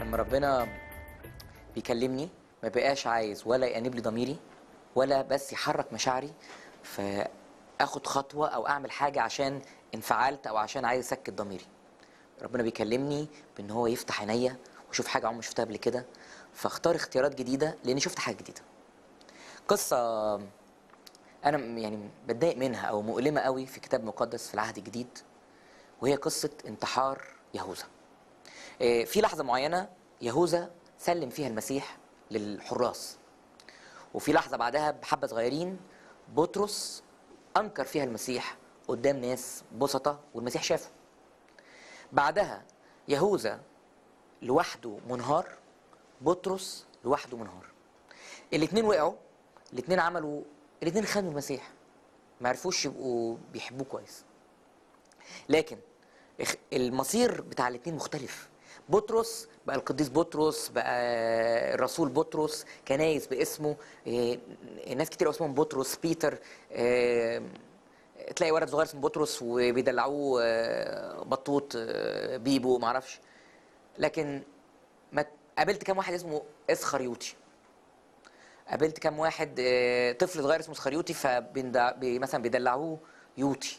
لما ربنا بيكلمني ما بقاش عايز ولا يأنب لي ضميري ولا بس يحرك مشاعري فاخد خطوه او اعمل حاجه عشان انفعلت او عشان عايز اسكت ضميري ربنا بيكلمني بان هو يفتح عينيا واشوف حاجه عمري ما شفتها قبل كده فاختار اختيارات جديده لاني شفت حاجه جديده قصه انا م- يعني بتضايق منها او مؤلمه قوي في كتاب مقدس في العهد الجديد وهي قصه انتحار يهوذا إيه، في لحظه معينه يهوذا سلم فيها المسيح للحراس وفي لحظه بعدها بحبه صغيرين بطرس انكر فيها المسيح قدام ناس بسطة والمسيح شافه بعدها يهوذا لوحده منهار بطرس لوحده منهار الاثنين وقعوا الاثنين عملوا الاثنين خانوا المسيح ما عرفوش يبقوا بيحبوه كويس لكن اخ- المصير بتاع الاثنين مختلف بطرس بقى القديس بطرس بقى الرسول بطرس كنايس باسمه إيه، ناس كتير اسمهم بطرس بيتر إيه، تلاقي ولد صغير اسمه بطرس وبيدلعوه آه، بطوط آه، بيبو معرفش لكن ما قابلت كام واحد اسمه اسخريوطي قابلت كام واحد آه، طفل صغير اسمه اسخريوطي فمثلا بيدلعوه يوطي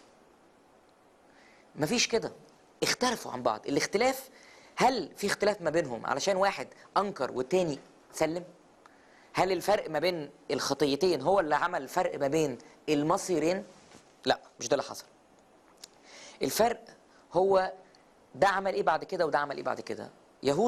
مفيش كده اختلفوا عن بعض الاختلاف هل في اختلاف ما بينهم علشان واحد انكر والتاني سلم هل الفرق ما بين الخطيتين هو اللي عمل الفرق ما بين المصيرين لا مش ده اللي حصل الفرق هو ده عمل ايه بعد كده وده عمل ايه بعد كده يهوذا